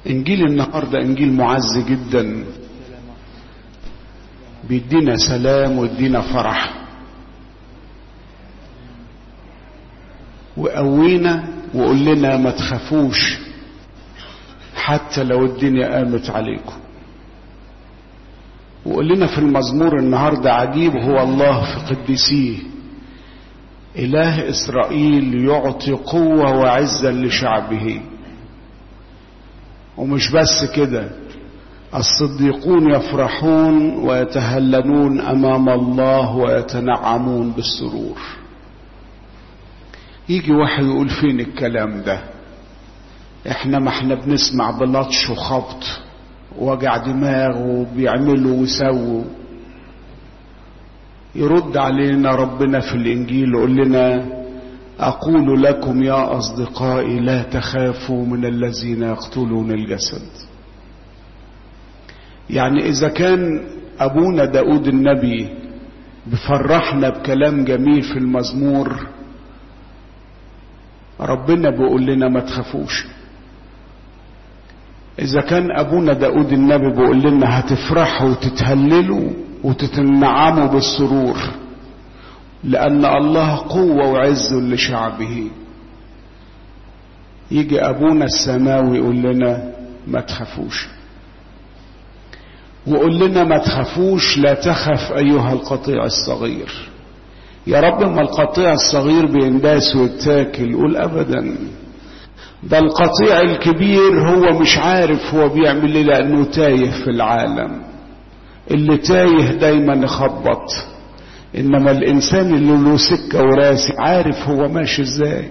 انجيل النهارده انجيل معز جدا بيدينا سلام ويدينا فرح وقوينا وقول لنا ما تخافوش حتى لو الدنيا قامت عليكم وقول لنا في المزمور النهارده عجيب هو الله في قديسيه إله إسرائيل يعطي قوة وعزا لشعبه ومش بس كده الصديقون يفرحون ويتهللون أمام الله ويتنعمون بالسرور يجي واحد يقول فين الكلام ده احنا ما احنا بنسمع بلطش وخبط وجع دماغ وبيعملوا ويسووا يرد علينا ربنا في الانجيل يقول لنا اقول لكم يا اصدقائي لا تخافوا من الذين يقتلون الجسد يعني اذا كان ابونا داود النبي بفرحنا بكلام جميل في المزمور ربنا بيقول لنا ما تخافوش اذا كان ابونا داود النبي بيقول لنا هتفرحوا وتتهللوا وتتنعموا بالسرور لأن الله قوة وعز لشعبه يجي أبونا السماوي يقول لنا ما تخافوش وقول لنا ما تخافوش لا تخف أيها القطيع الصغير يا رب ما القطيع الصغير بينداس ويتاكل يقول أبدا ده القطيع الكبير هو مش عارف هو بيعمل ايه لأنه تايه في العالم اللي تايه دايما يخبط انما الانسان اللي له سكه وراسي عارف هو ماشي ازاي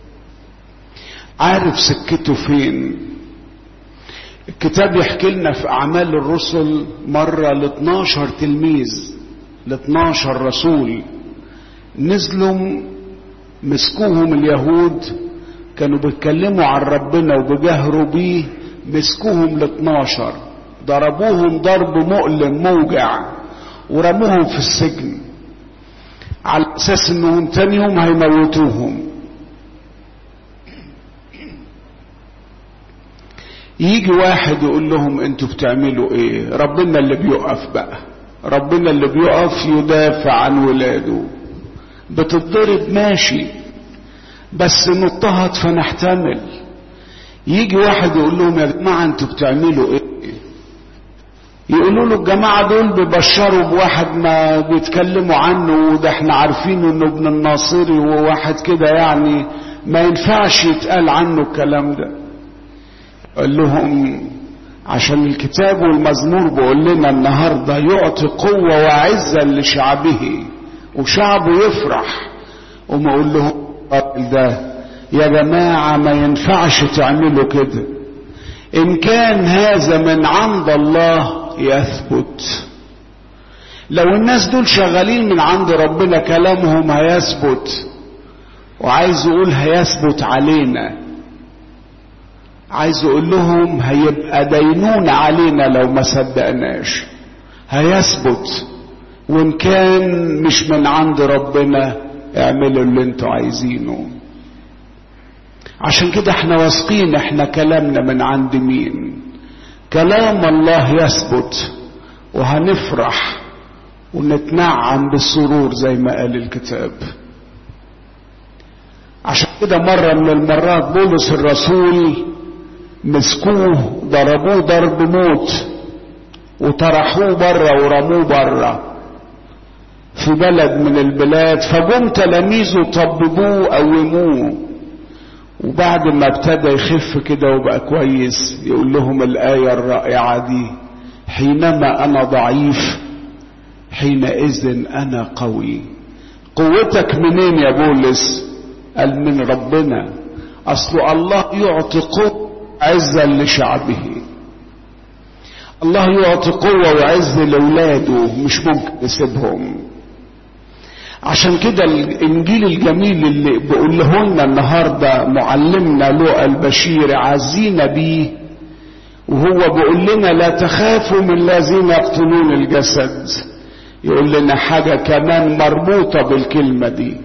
عارف سكته فين الكتاب يحكي لنا في اعمال الرسل مره ل 12 تلميذ ل 12 رسول نزلوا مسكوهم اليهود كانوا بيتكلموا عن ربنا وبيجهروا بيه مسكوهم ل 12 ضربوهم ضرب مؤلم موجع ورموهم في السجن على اساس انهم تاني يوم هيموتوهم يجي واحد يقول لهم انتوا بتعملوا ايه ربنا اللي بيقف بقى ربنا اللي بيقف يدافع عن ولاده بتتضرب ماشي بس نضطهد فنحتمل يجي واحد يقول لهم يا جماعه انتوا بتعملوا ايه يقولوا له الجماعة دول بيبشروا بواحد ما بيتكلموا عنه وده احنا عارفينه انه ابن الناصري وواحد كده يعني ما ينفعش يتقال عنه الكلام ده قال لهم عشان الكتاب والمزمور بيقول لنا النهاردة يعطي قوة وعزة لشعبه وشعبه يفرح وما اقول لهم ده يا جماعة ما ينفعش تعملوا كده إن كان هذا من عند الله يثبت لو الناس دول شغالين من عند ربنا كلامهم هيثبت وعايز يقول هيثبت علينا عايز يقول لهم هيبقى دينون علينا لو ما صدقناش هيثبت وان كان مش من عند ربنا اعملوا اللي انتوا عايزينه عشان كده احنا واثقين احنا كلامنا من عند مين كلام الله يثبت وهنفرح ونتنعم بالسرور زي ما قال الكتاب عشان كده مرة من المرات بولس الرسول مسكوه ضربوه ضرب موت وطرحوه بره ورموه بره في بلد من البلاد فجم تلاميذه طببوه قوموه وبعد ما ابتدى يخف كده وبقى كويس يقول لهم الآية الرائعة دي حينما أنا ضعيف حينئذ أنا قوي قوتك منين يا بولس قال من ربنا أصل الله يعطي قوة عزا لشعبه الله يعطي قوة وعز لأولاده مش ممكن يسيبهم عشان كده الانجيل الجميل اللي بقوله لنا النهارده معلمنا لوقا البشير عزينا بيه وهو بيقول لنا لا تخافوا من الذين يقتلون الجسد يقول لنا حاجة كمان مربوطة بالكلمة دي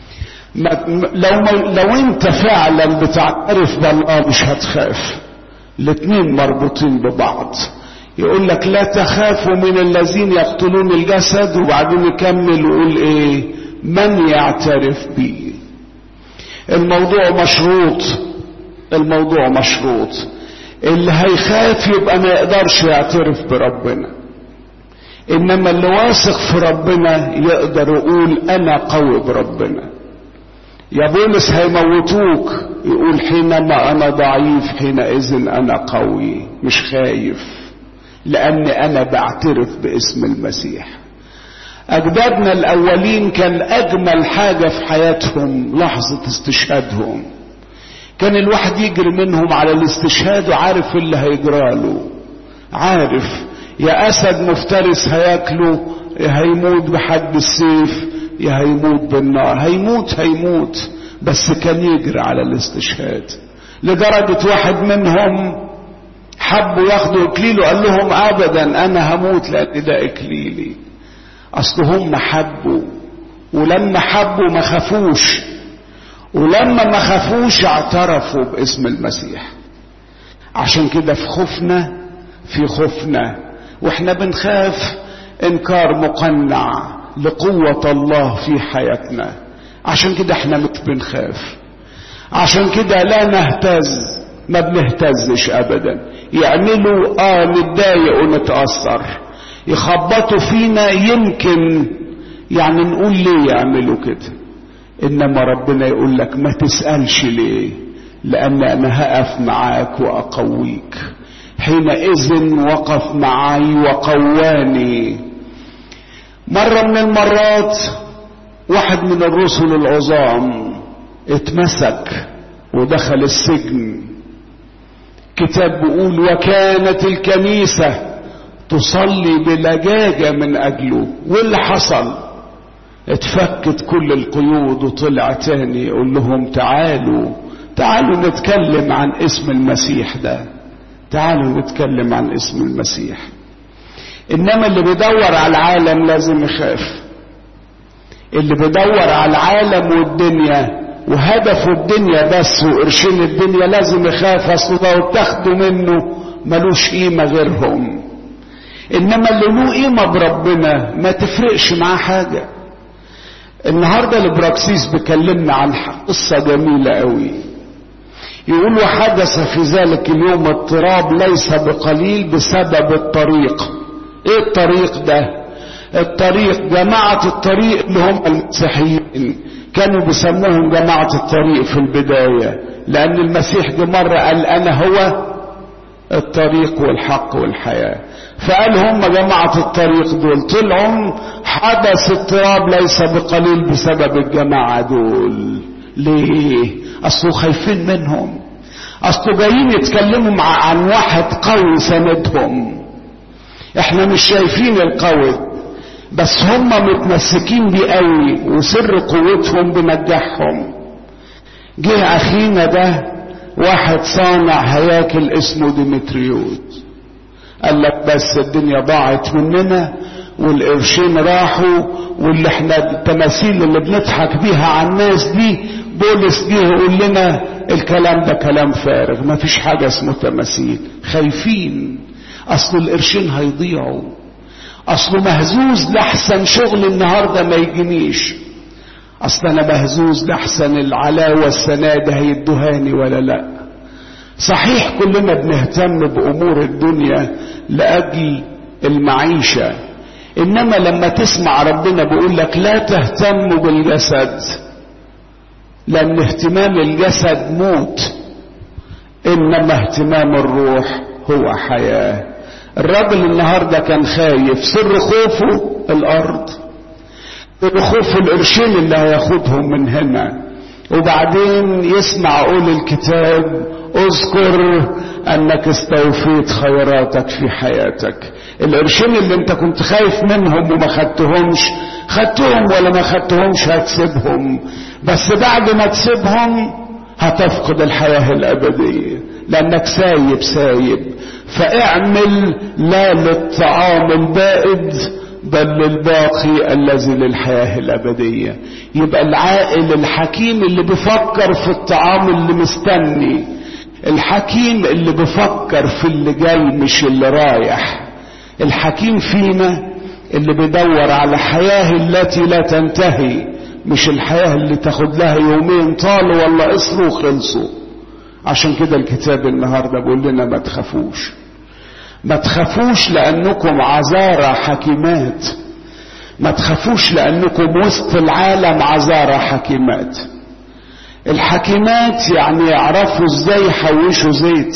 ما لو ما لو انت فعلا بتعترف بالله مش هتخاف الاتنين مربوطين ببعض يقول لك لا تخافوا من الذين يقتلون الجسد وبعدين يكمل ويقول ايه من يعترف بي الموضوع مشروط الموضوع مشروط اللي هيخاف يبقى ما يقدرش يعترف بربنا انما اللي واثق في ربنا يقدر يقول انا قوي بربنا يا بولس هيموتوك يقول حينما انا ضعيف حينئذ انا قوي مش خايف لاني انا بعترف باسم المسيح اجدادنا الاولين كان اجمل حاجه في حياتهم لحظه استشهادهم كان الواحد يجري منهم على الاستشهاد وعارف اللي هيجراله عارف يا اسد مفترس هياكله يا هيموت بحد السيف يا هيموت بالنار هيموت هيموت بس كان يجري على الاستشهاد لدرجة واحد منهم حبوا ياخدوا اكليله قال لهم ابدا انا هموت لان ده اكليلي اصل هم حبوا ولما حبوا ما خافوش ولما ما خافوش اعترفوا باسم المسيح عشان كده في خوفنا في خوفنا واحنا بنخاف انكار مقنع لقوة الله في حياتنا عشان كده احنا مش بنخاف عشان كده لا نهتز ما بنهتزش ابدا يعملوا اه نتضايق ونتأثر يخبطوا فينا يمكن يعني نقول ليه يعملوا كده انما ربنا يقول لك ما تسألش ليه لان انا هقف معاك واقويك حينئذ وقف معي وقواني مرة من المرات واحد من الرسل العظام اتمسك ودخل السجن كتاب بيقول وكانت الكنيسة تصلي بلجاجة من أجله واللي حصل اتفكت كل القيود وطلع تاني يقول لهم تعالوا تعالوا نتكلم عن اسم المسيح ده تعالوا نتكلم عن اسم المسيح انما اللي بيدور على العالم لازم يخاف اللي بيدور على العالم والدنيا وهدفه الدنيا بس وقرشين الدنيا لازم يخاف اصل لو تاخدوا منه ملوش قيمه غيرهم انما اللي له قيمه بربنا ما تفرقش معاه حاجه النهارده البراكسيس بيكلمنا عن قصه جميله قوي يقول وحدث في ذلك اليوم اضطراب ليس بقليل بسبب الطريق ايه الطريق ده الطريق جماعة الطريق اللي هم المسيحيين كانوا بيسموهم جماعة الطريق في البداية لأن المسيح دي مرة قال أنا هو الطريق والحق والحياة فقال هم جماعة الطريق دول طلعوا حدث اضطراب ليس بقليل بسبب الجماعة دول ليه أصله خايفين منهم أصله جايين يتكلموا مع عن واحد قوي سندهم احنا مش شايفين القوي بس هم متمسكين بيه قوي وسر قوتهم بنجاحهم جه اخينا ده واحد صانع هياكل اسمه ديمتريوس قال لك بس الدنيا ضاعت مننا والقرشين راحوا واللي احنا التماثيل اللي بنضحك بيها على الناس دي بولس جه يقول لنا الكلام ده كلام فارغ ما فيش حاجه اسمه تماثيل خايفين اصل القرشين هيضيعوا اصله مهزوز لاحسن شغل النهارده ما يجينيش اصل انا مهزوز لاحسن العلاوه السنه ده هيدوهاني ولا لا صحيح كلنا بنهتم بامور الدنيا لاجل المعيشه انما لما تسمع ربنا بيقول لك لا تهتم بالجسد لان اهتمام الجسد موت انما اهتمام الروح هو حياه الراجل النهارده كان خايف سر خوفه الارض سر خوفه القرشين اللي هياخدهم من هنا وبعدين يسمع قول الكتاب اذكر انك استوفيت خيراتك في حياتك القرشين اللي انت كنت خايف منهم وما خدتهمش خدتهم ولا ما خدتهمش هتسيبهم بس بعد ما تسيبهم هتفقد الحياة الأبدية لأنك سايب سايب فاعمل لا للطعام البائد بل للباقي الذي للحياة الأبدية يبقى العاقل الحكيم اللي بيفكر في الطعام اللي مستني الحكيم اللي بفكر في اللي جاي مش اللي رايح الحكيم فينا اللي بيدور على حياة التي لا تنتهي مش الحياة اللي تاخد لها يومين طالوا ولا قصروا وخلصوا عشان كده الكتاب النهاردة بيقول لنا ما تخافوش ما تخافوش لأنكم عذارى حكيمات ما تخافوش لأنكم وسط العالم عذارى حكيمات الحكيمات يعني يعرفوا ازاي يحوشوا زيت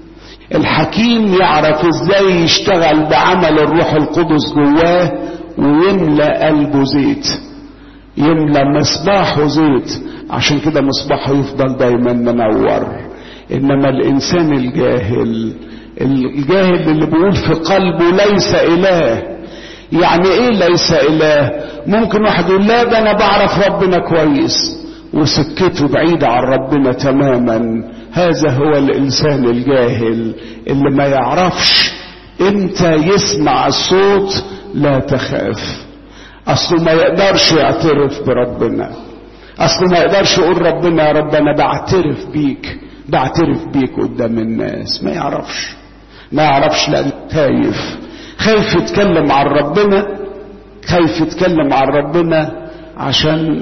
الحكيم يعرف ازاي يشتغل بعمل الروح القدس جواه ويملى قلبه زيت يملى مصباحه زيت عشان كده مصباحه يفضل دايما منور انما الانسان الجاهل الجاهل اللي بيقول في قلبه ليس اله يعني ايه ليس اله ممكن واحد يقول لا ده انا بعرف ربنا كويس وسكته بعيدة عن ربنا تماما هذا هو الانسان الجاهل اللي ما يعرفش امتى يسمع الصوت لا تخاف اصله ما يقدرش يعترف بربنا اصله ما يقدرش يقول ربنا يا رب انا بعترف بيك بعترف بيك قدام الناس ما يعرفش ما يعرفش لان خايف خايف يتكلم عن ربنا خايف يتكلم عن ربنا عشان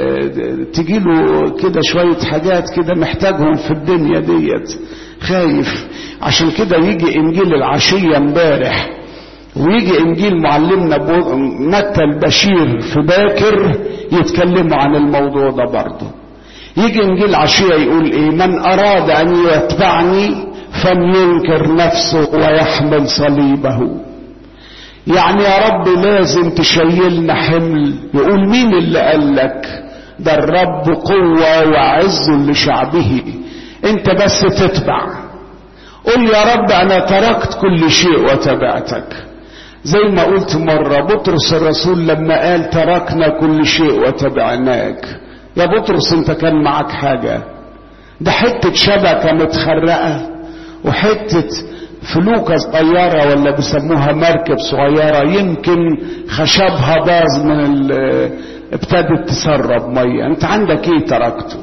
تجيله كده شوية حاجات كده محتاجهم في الدنيا ديت خايف عشان كده يجي انجيل العشية امبارح ويجي انجيل معلمنا متى البشير في باكر يتكلموا عن الموضوع ده برضه يجي انجيل عشية يقول ايه من اراد ان يتبعني فلينكر نفسه ويحمل صليبه يعني يا رب لازم تشيلنا حمل يقول مين اللي قال لك ده الرب قوة وعز لشعبه انت بس تتبع قل يا رب انا تركت كل شيء وتبعتك زي ما قلت مرة بطرس الرسول لما قال تركنا كل شيء وتبعناك يا بطرس انت كان معك حاجة ده حتة شبكة متخرقة وحتة فلوكة صغيرة ولا بيسموها مركب صغيرة يمكن خشبها باظ من ابتدت تسرب مية انت عندك ايه تركته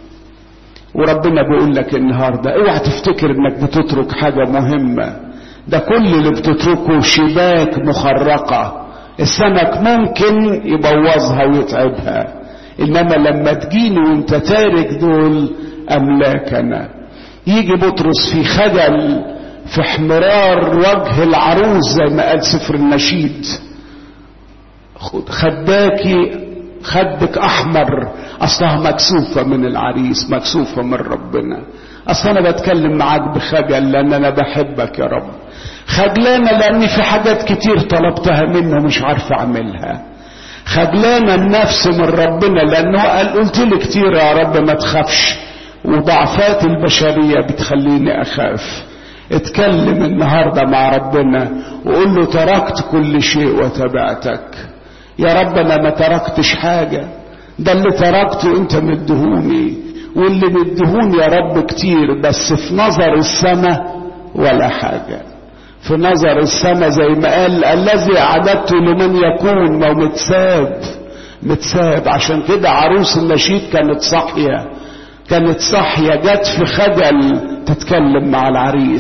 وربنا بيقول لك النهاردة اوعى تفتكر انك بتترك حاجة مهمة ده كل اللي بتتركه شباك مخرقة السمك ممكن يبوظها ويتعبها انما لما تجيني وانت تارك دول املاكنا يجي بطرس في خجل في احمرار وجه العروس زي ما قال سفر النشيد خداكي خدك احمر اصلها مكسوفة من العريس مكسوفة من ربنا اصل انا بتكلم معاك بخجل لان انا بحبك يا رب خجلانة لاني في حاجات كتير طلبتها منه مش عارف اعملها خجلانة النفس من ربنا لانه قال قلت لي كتير يا رب ما تخافش وضعفات البشرية بتخليني اخاف اتكلم النهاردة مع ربنا وقول له تركت كل شيء وتبعتك يا رب انا ما تركتش حاجة ده اللي تركته انت مدهوني واللي مدهوني يا رب كتير بس في نظر السماء ولا حاجة في نظر السماء زي ما قال الذي اعددته لمن يكون ما هو متساب متساب عشان كده عروس النشيد كانت صاحيه كانت صاحية جت في خجل تتكلم مع العريس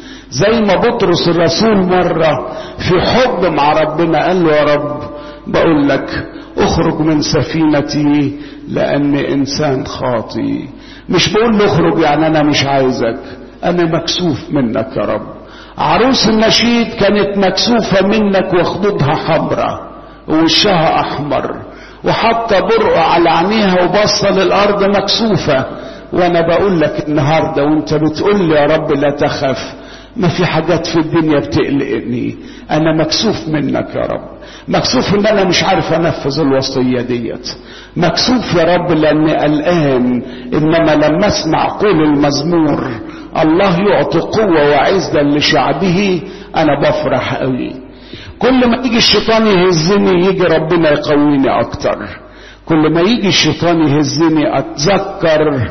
زي ما بطرس الرسول مرة في حب مع ربنا قال له يا رب بقول لك اخرج من سفينتي لاني انسان خاطي مش بقول له اخرج يعني انا مش عايزك انا مكسوف منك يا رب عروس النشيد كانت مكسوفة منك وخدودها حمراء ووشها احمر وحاطة برقع على عينيها وبصة للأرض مكسوفة وأنا بقول لك النهاردة وأنت بتقول لي يا رب لا تخف ما في حاجات في الدنيا بتقلقني أنا مكسوف منك يا رب مكسوف إن أنا مش عارف أنفذ الوصية ديت مكسوف يا رب لأني قلقان إنما لما أسمع قول المزمور الله يعطي قوة وعزة لشعبه أنا بفرح قوي كل ما يجي الشيطان يهزني يجي ربنا يقويني اكتر كل ما يجي الشيطان يهزني اتذكر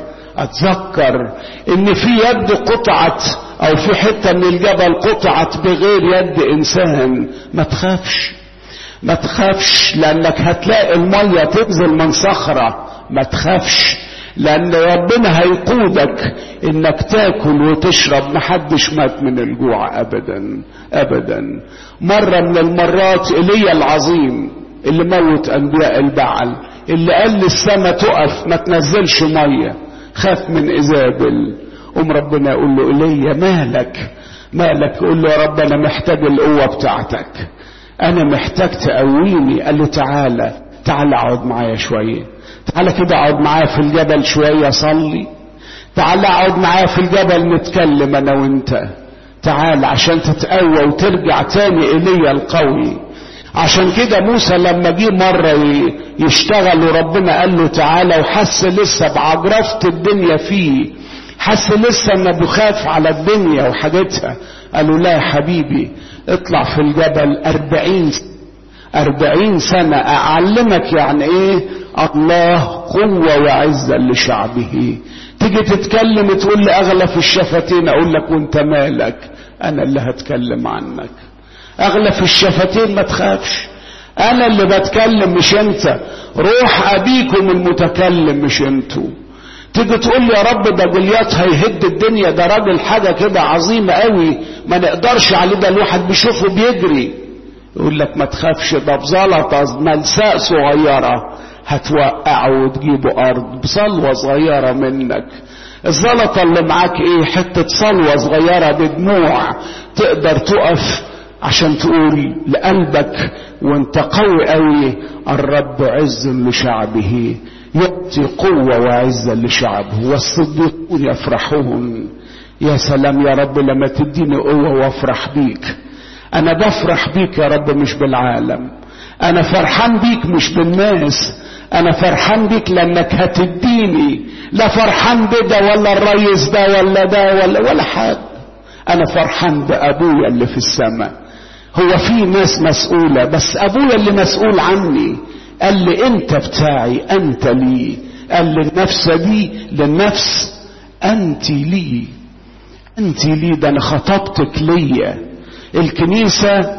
اتذكر ان في يد قطعت او في حته من الجبل قطعت بغير يد انسان ما تخافش ما تخافش لانك هتلاقي الميه تنزل من صخره ما تخافش لان ربنا هيقودك انك تاكل وتشرب محدش مات من الجوع ابدا ابدا مرة من المرات ايليا العظيم اللي موت انبياء البعل اللي قال للسما تقف ما تنزلش ميه خاف من ايزابل قوم ربنا يقول له ايليا مالك مالك يقول له يا رب انا محتاج القوه بتاعتك انا محتاج تقويني قال له تعالى تعالى اقعد معايا شويه تعالى كده اقعد معايا في الجبل شويه صلي تعالى اقعد معايا في الجبل نتكلم انا وانت تعالى عشان تتقوى وترجع تاني ايليا القوي عشان كده موسى لما جه مرة يشتغل وربنا قال له تعالى وحس لسه بعجرفة الدنيا فيه حس لسه انه بخاف على الدنيا وحاجتها قالوا لا يا حبيبي اطلع في الجبل أربعين أربعين سنة أعلمك يعني إيه الله قوة وعزة لشعبه تيجي تتكلم تقول لي أغلى في الشفتين أقول لك وأنت مالك أنا اللي هتكلم عنك أغلى في الشفتين ما تخافش أنا اللي بتكلم مش أنت روح أبيكم المتكلم مش أنتوا تيجي تقول لي يا رب ده جوليات هيهد الدنيا ده راجل حاجة كده عظيمة قوي ما نقدرش عليه ده الواحد بيشوفه بيجري يقول لك ما تخافش ده بزلطة ملساء صغيرة هتوقعه وتجيبه أرض بصلوة صغيرة منك الزلطة اللي معاك ايه حتة صلوة صغيرة بدموع تقدر تقف عشان تقول لقلبك وانت قوي قوي الرب عز لشعبه يعطي قوة وعزة لشعبه والصديقون يفرحون يا سلام يا رب لما تديني قوة وافرح بيك انا بفرح بيك يا رب مش بالعالم انا فرحان بيك مش بالناس انا فرحان بيك لانك هتديني لا فرحان بده ولا الريس ده ولا ده ولا ولا حاجة انا فرحان بابويا اللي في السماء هو في ناس مسؤولة بس ابويا اللي مسؤول عني قال لي انت بتاعي انت لي قال لي النفس دي للنفس انت لي انت لي ده انا خطبتك ليا الكنيسة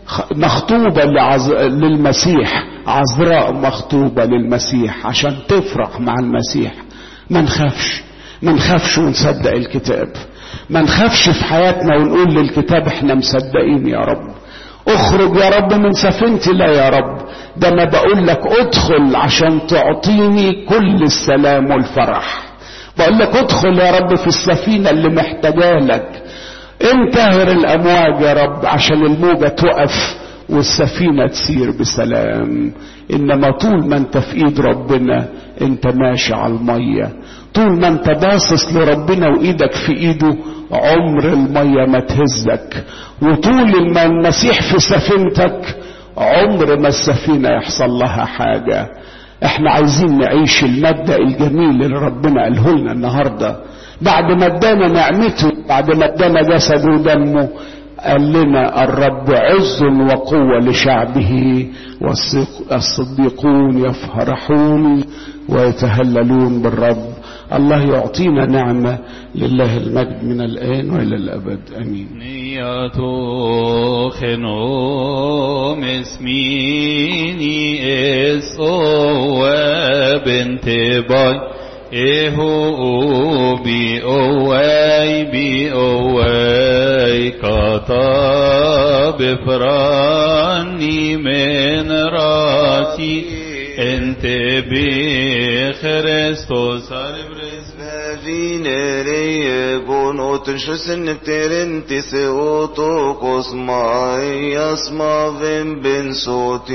مخطوبة لعز... للمسيح عذراء مخطوبة للمسيح عشان تفرح مع المسيح ما نخافش ما نخافش ونصدق الكتاب ما نخافش في حياتنا ونقول للكتاب احنا مصدقين يا رب اخرج يا رب من سفينتي لا يا رب ده انا بقول لك ادخل عشان تعطيني كل السلام والفرح بقول لك ادخل يا رب في السفينة اللي محتاجاه لك انتهر الامواج يا رب عشان الموجة تقف والسفينة تسير بسلام انما طول ما انت في ايد ربنا انت ماشي على المية طول ما انت باصص لربنا وايدك في ايده عمر المية ما تهزك وطول ما المسيح في سفينتك عمر ما السفينة يحصل لها حاجة احنا عايزين نعيش المبدأ الجميل اللي ربنا قاله لنا النهاردة بعد ما ادانا نعمته بعد ما ادانا جسده ودمه قال لنا الرب عز وقوة لشعبه والصديقون يفرحون ويتهللون بالرب الله يعطينا نعمة لله المجد من الآن وإلى الأبد أمين نياتو خنوم اسميني اسو بنت باي اهو بي اوي بي اوي كتا بفراني من راسي انت بخريستوس Vinere gon otun shusen terin tise oto kosma yasma vem ben soti